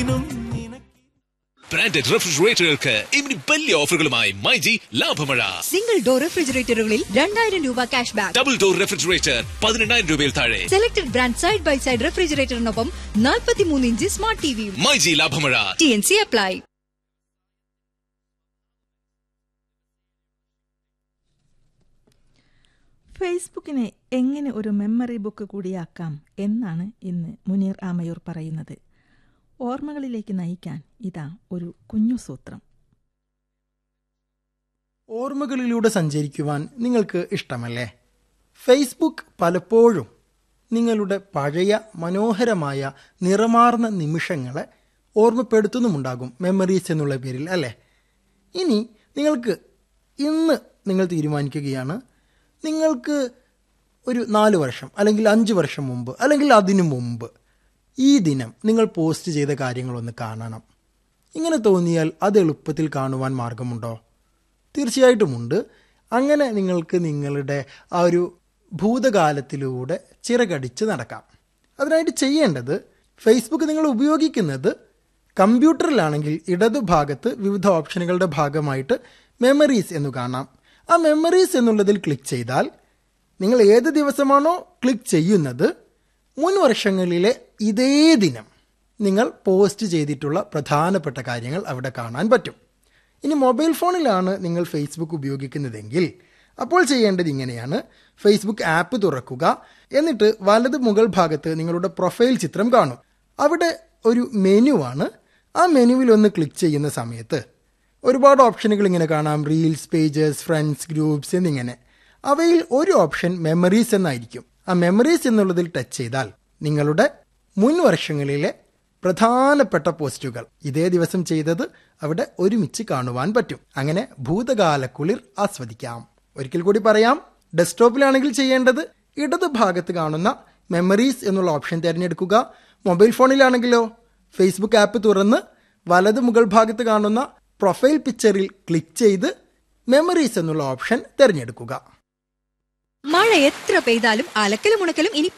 എന്നും നിനക്ക് ബ്രാൻഡഡ് റെഫ്രിജറേറ്ററുകൾക്ക് ഇനി വലിയ ഓഫറുകളുമായി മൈജി ലാഭമഴ സിംഗിൾ ഡോർ റെഫ്രിജറേറ്ററുകളിൽ രണ്ടായിരം രൂപ cash back double door refrigerator പതിനെണ്ണായിരം രൂപയിൽ താഴെ selected brand side by side റെഫ്രിജറേറ്ററിനൊപ്പം നാൽപ്പത്തിമൂന്ന് ഇഞ്ച് സ്മാർട്ട് ടിവിയും മൈജി ലാഭമഴ ടി എൻ സി അപ്ലൈ ഫേസ്ബുക്കിനെ എങ്ങനെ ഒരു മെമ്മറി ബുക്ക് കൂടിയാക്കാം എന്നാണ് ഇന്ന് മുനീർ ആമയൂർ പറയുന്നത് ഓർമ്മകളിലേക്ക് നയിക്കാൻ ഇതാ ഒരു കുഞ്ഞു സൂത്രം ഓർമ്മകളിലൂടെ സഞ്ചരിക്കുവാൻ നിങ്ങൾക്ക് ഇഷ്ടമല്ലേ ഫേസ്ബുക്ക് പലപ്പോഴും നിങ്ങളുടെ പഴയ മനോഹരമായ നിറമാർന്ന നിമിഷങ്ങളെ ഓർമ്മപ്പെടുത്തുന്നുമുണ്ടാകും മെമ്മറീസ് എന്നുള്ള പേരിൽ അല്ലേ ഇനി നിങ്ങൾക്ക് ഇന്ന് നിങ്ങൾ തീരുമാനിക്കുകയാണ് നിങ്ങൾക്ക് ഒരു നാല് വർഷം അല്ലെങ്കിൽ അഞ്ച് വർഷം മുമ്പ് അല്ലെങ്കിൽ അതിനു മുമ്പ് ഈ ദിനം നിങ്ങൾ പോസ്റ്റ് ചെയ്ത കാര്യങ്ങളൊന്ന് കാണണം ഇങ്ങനെ തോന്നിയാൽ അത് എളുപ്പത്തിൽ കാണുവാൻ മാർഗമുണ്ടോ തീർച്ചയായിട്ടുമുണ്ട് അങ്ങനെ നിങ്ങൾക്ക് നിങ്ങളുടെ ആ ഒരു ഭൂതകാലത്തിലൂടെ ചിറകടിച്ച് നടക്കാം അതിനായിട്ട് ചെയ്യേണ്ടത് ഫേസ്ബുക്ക് നിങ്ങൾ ഉപയോഗിക്കുന്നത് കമ്പ്യൂട്ടറിലാണെങ്കിൽ ഇടതുഭാഗത്ത് വിവിധ ഓപ്ഷനുകളുടെ ഭാഗമായിട്ട് മെമ്മറീസ് എന്ന് കാണാം ആ മെമ്മറീസ് എന്നുള്ളതിൽ ക്ലിക്ക് ചെയ്താൽ നിങ്ങൾ ഏത് ദിവസമാണോ ക്ലിക്ക് ചെയ്യുന്നത് മുൻ വർഷങ്ങളിലെ ഇതേ ദിനം നിങ്ങൾ പോസ്റ്റ് ചെയ്തിട്ടുള്ള പ്രധാനപ്പെട്ട കാര്യങ്ങൾ അവിടെ കാണാൻ പറ്റും ഇനി മൊബൈൽ ഫോണിലാണ് നിങ്ങൾ ഫേസ്ബുക്ക് ഉപയോഗിക്കുന്നതെങ്കിൽ അപ്പോൾ ചെയ്യേണ്ടത് ഇങ്ങനെയാണ് ഫേസ്ബുക്ക് ആപ്പ് തുറക്കുക എന്നിട്ട് വലത് മുകൾ ഭാഗത്ത് നിങ്ങളുടെ പ്രൊഫൈൽ ചിത്രം കാണും അവിടെ ഒരു മെനു ആണ് ആ മെനുവിൽ ഒന്ന് ക്ലിക്ക് ചെയ്യുന്ന സമയത്ത് ഒരുപാട് ഓപ്ഷനുകൾ ഇങ്ങനെ കാണാം റീൽസ് പേജസ് ഫ്രണ്ട്സ് ഗ്രൂപ്പ്സ് എന്നിങ്ങനെ അവയിൽ ഒരു ഓപ്ഷൻ മെമ്മറീസ് എന്നായിരിക്കും ആ മെമ്മറീസ് എന്നുള്ളതിൽ ടച്ച് ചെയ്താൽ നിങ്ങളുടെ മുൻ വർഷങ്ങളിലെ പ്രധാനപ്പെട്ട പോസ്റ്റുകൾ ഇതേ ദിവസം ചെയ്തത് അവിടെ ഒരുമിച്ച് കാണുവാൻ പറ്റും അങ്ങനെ ഭൂതകാലക്കുളിർ ആസ്വദിക്കാം ഒരിക്കൽ കൂടി പറയാം ഡെസ്ക്ടോപ്പിലാണെങ്കിൽ ചെയ്യേണ്ടത് ഇടത് ഭാഗത്ത് കാണുന്ന മെമ്മറീസ് എന്നുള്ള ഓപ്ഷൻ തിരഞ്ഞെടുക്കുക മൊബൈൽ ഫോണിലാണെങ്കിലോ ഫേസ്ബുക്ക് ആപ്പ് തുറന്ന് വലത് മുകൾ ഭാഗത്ത് കാണുന്ന പ്രൊഫൈൽ പിക്ചറിൽ ക്ലിക്ക് ചെയ്ത് മെമ്മറീസ് എന്നുള്ള ഓപ്ഷൻ തിരഞ്ഞെടുക്കുക മഴ എത്ര പെയ്താലും അലക്കലും ഉണക്കലും ഇനി